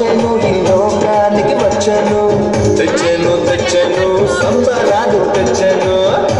వచ్చాను ఈ లోకానికి వచ్చాను తెచ్చాను తెచ్చాను సంబరాలు తెచ్చాను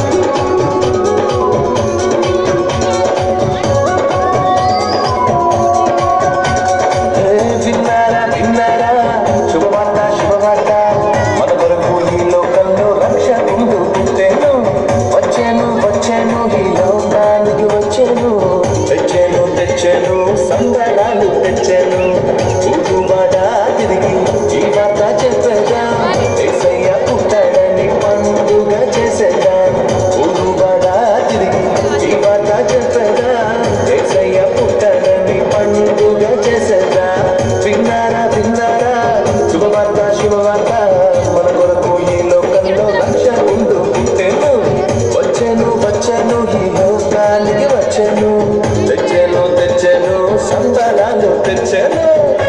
ఏ విన్నారా విన్నారా శుభవార్త శుభవార్త మన కొరకు ఈ లోకంలో రక్ష ఉండు పుట్టేను వచ్చాను వచ్చాను ఈ లోకానికి వచ్చాను తెచ్చాను తెచ్చాను సంబరాలు తెచ్చాను ఊరువాడ తిరిగి ఈ వార్త చెప్పగా ఏసయ్య పుట్టాడని పండుగ చేసేదా ఊరువాడ తిరిగి ఈ వార్త చెప్పగా ఏసయ్య పుట్టాడని పండుగ చేసేదా విన్నారా విన్నారా శుభవార్త శుభవార్త మన కొరకు ఈ లోకంలో రక్ష ఉండు పుట్టేను వచ్చాను వచ్చాను ఈ లోకానికి వచ్చాను తెచ్చాను తెచ్చాను సంబరాలు తెచ్చాను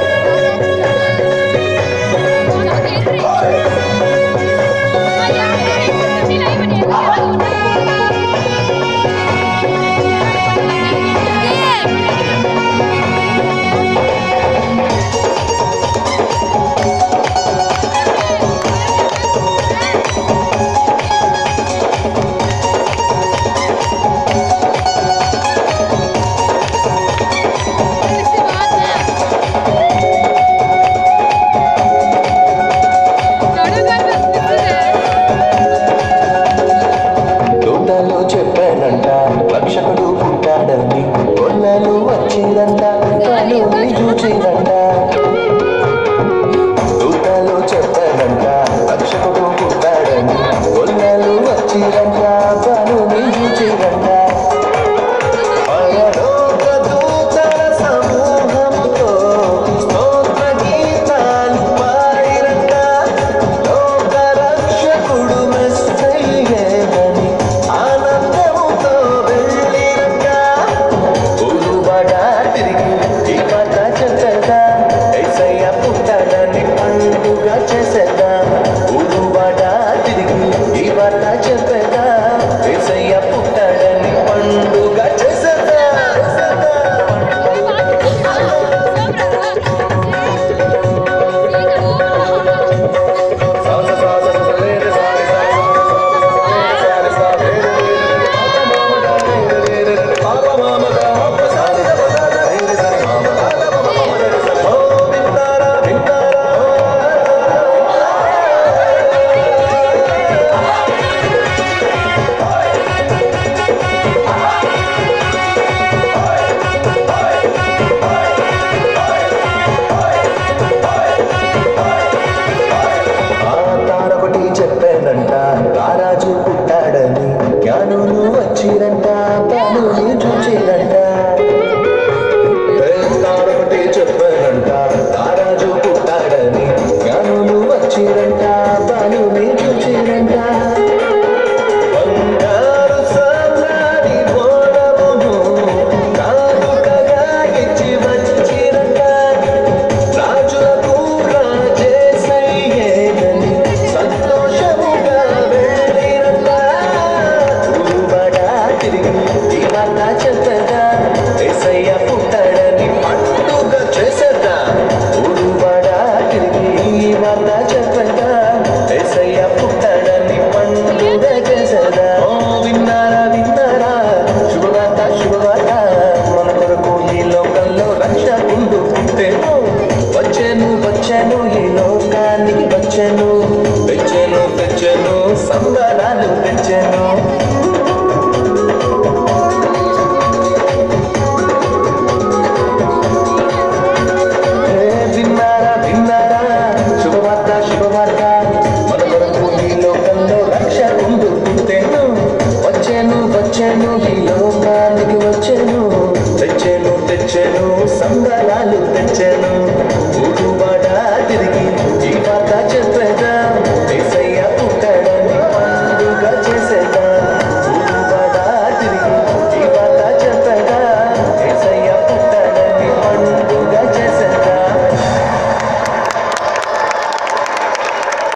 తోటలో చెప్పానంట రక్షకుడు పుట్టాడని కొన్నలు వచ్చిందంట తాను చూచిందంట తోటలో చెప్పానంట రక్షకుడు పుట్టాడని కొన్నలు వచ్చిందంట తాను చూచిందంట పరలోక దూతల సమూహంతో స్తోత్ర గీతాలు పాడిరంట. లోక రక్షకుడు మెస్సయ్యేనని ఆనందముతో వెళ్ళిరంట. ఊరువాడ తిరిగి ఈ మాట చెప్పేదా? యేసయ్య పుట్టాడని పండుగ చేసేదా? ఊరువాడ తిరిగి ఈ మాట చెప్పేదా? యేసయ్య పుట్టాడని పండుగ చేసేదా? ఆ తారొకటి చెప్పానంట రారాజు పుట్టాడని జ్ఞానులు వచ్చిరంట తాను చూచిరంట తారొకటి చెప్పానంట రారాజు పుట్టాడని జ్ఞానులు వచ్చిరంట తాను చూచిరంట బంగారు సామ్రాణి బోనమును కానుకగా ఇచ్చి వచ్చిరంట రాజులకు రాజేసయ్యేనని సంతోషముగా వెళ్ళిరంట. ఊరుబడా తిరిగి ఈ వార్త చెప్పగా, యేసయ్య పుట్టాడని పండుగ చేసేదా. ఊరుబడా తిరిగి ఈ వార్త చెప్పగా, యేసయ్య పుట్టాడని పండుగ చేసేదా. ఓ విన్నారా విన్నారా శుభవార్త శుభవార్త మన కొరకు ఈ లోకంలో రక్షకుండు పుట్టేను వచ్చాను వచ్చాను ఈ లోకానికి వచ్చాను తెచ్చాను తెచ్చాను సంబరాలు తెచ్చాను ఏ విన్నారా విన్నారా శుభవార్త శుభవార్త మన కొరకు ఈ లోకంలో రక్ష ఉండు పుట్టేను వచ్చాను వచ్చాను ఈ లోకానికి వచ్చాను తెచ్చాను తెచ్చాను సంబరాలు తెచ్చాను